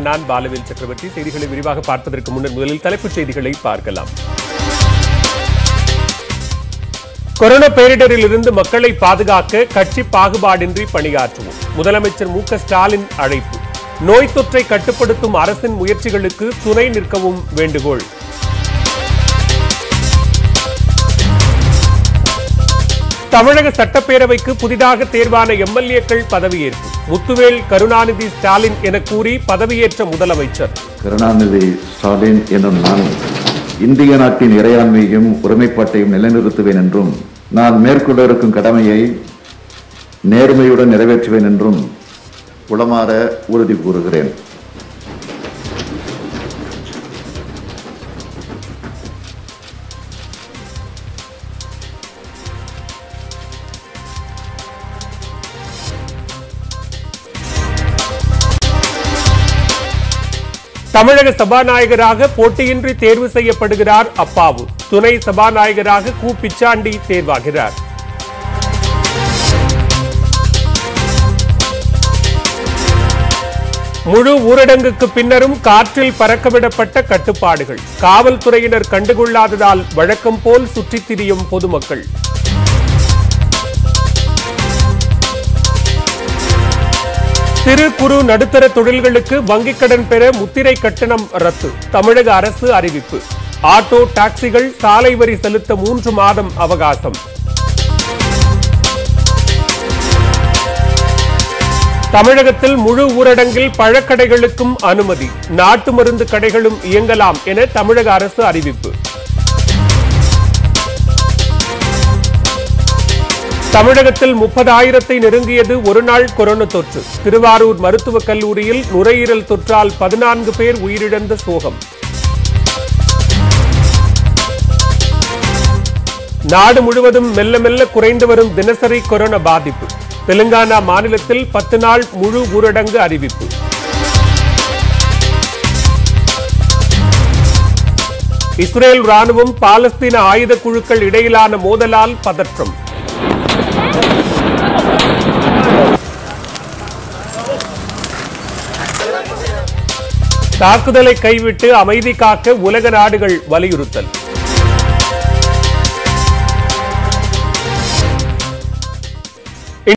நான் பாலவேல் சக்கரவர்த்தி செய்திகளை விரிவாக பார்ப்பதற்கு முன்னர் முதலில் தலைப்புச் செய்திகளை பார்க்கலாம் கொரோனா பேரிடரிலிருந்து மக்களை பாதுகாக்க கட்சி பாகுபாடின்றி பணியாற்றுவோம் முதலமைச்சர் மு க ஸ்டாலின் அழைப்பு நோய் தொற்றை கட்டுப்படுத்தும் அரசின் முயற்சிகளுக்கு துணை நிற்கவும் வேண்டுகோள் தமிழக சட்டப்பேரவைக்கு புதிதாக தேர்வான எம்எல்ஏக்கள் பதவியேற்பு முத்துவேல் கருணாநிதி ஸ்டாலின் என கூறி பதவியேற்ற முதலமைச்சர் கருணாநிதி ஸ்டாலின் என்னும் நான் இந்திய நாட்டின் இறையாண்மையையும் ஒருமைப்பாட்டையும் நிலைநிறுத்துவேன் என்றும் நான் மேற்கொள்ள இருக்கும் கடமையை நேர்மையுடன் நிறைவேற்றுவேன் என்றும் உளமாற உறுதி கூறுகிறேன் தமிழக சபாநாயகராக போட்டியின்றி தேர்வு செய்யப்படுகிறார் அப்பாவு துணை சபாநாயகராக கு பிச்சாண்டி தேர்வாகிறார் முழு ஊரடங்குக்கு பின்னரும் காற்றில் பறக்கவிடப்பட்ட கட்டுப்பாடுகள் காவல்துறையினர் கண்டுகொள்ளாததால் வழக்கம் போல் சுற்றித் திரியும் பொதுமக்கள் சிறு குறு நடுத்தர தொழில்களுக்கு வங்கிக் கடன் பெற முத்திரை கட்டணம் ரத்து தமிழக அரசு அறிவிப்பு ஆட்டோ டாக்ஸிகள் சாலை வரி செலுத்த மூன்று மாதம் அவகாசம் தமிழகத்தில் முழு ஊரடங்கில் பழக்கடைகளுக்கும் அனுமதி நாட்டு மருந்து கடைகளும் இயங்கலாம் என தமிழக அரசு அறிவிப்பு தமிழகத்தில் முப்பதாயிரத்தை நெருங்கியது ஒருநாள் கொரோனா தொற்று திருவாரூர் மருத்துவக் கல்லூரியில் நுரையீரல் தொற்றால் பதினான்கு பேர் உயிரிழந்த சோகம் நாடு முழுவதும் மெல்ல மெல்ல குறைந்து வரும் தினசரி கொரோனா பாதிப்பு தெலுங்கானா மாநிலத்தில் பத்து நாள் முழு ஊரடங்கு அறிவிப்பு இஸ்ரேல் ராணுவம் பாலஸ்தீன ஆயுத குழுக்கள் இடையிலான மோதலால் பதற்றம் தாக்குதலை கைவிட்டு அமைதி காக்க உலக நாடுகள் வலியுறுத்தல்